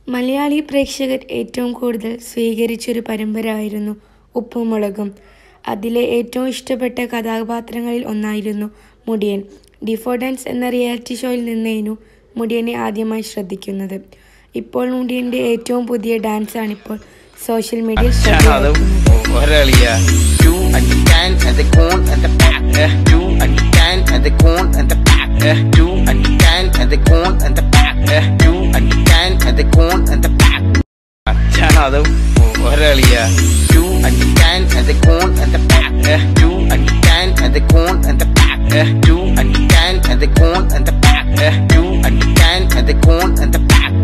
മലയാളി പ്രേക്ഷകർ ഏറ്റവും കൂടുതൽ സ്വീകരിച്ചൊരു പരമ്പരയായിരുന്നു ഉപ്പും മുളകും അതിലെ ഏറ്റവും ഇഷ്ടപ്പെട്ട കഥാപാത്രങ്ങളിൽ ഒന്നായിരുന്നു മുടിയൻ ഡിഫോ ഡാൻസ് എന്ന റിയാലിറ്റി ഷോയിൽ നിന്നേനു മുടിയനെ ആദ്യമായി ശ്രദ്ധിക്കുന്നത് ഇപ്പോൾ മുടിയൻ്റെ ഏറ്റവും പുതിയ ഡാൻസാണിപ്പോൾ സോഷ്യൽ മീഡിയയിൽ അത് ശ്രദ്ധ ഒരളിയ You and the can and the corn and the pack eh. You and the can and the corn and the pack eh. You and the can and the corn and the pack eh. You and the can and the corn and the pack അത് ഒരളിയ You and the can and the corn and the pack eh. You and the can and the corn and the pack eh. You and the can and the corn and the pack eh. You and the can and the corn and the pack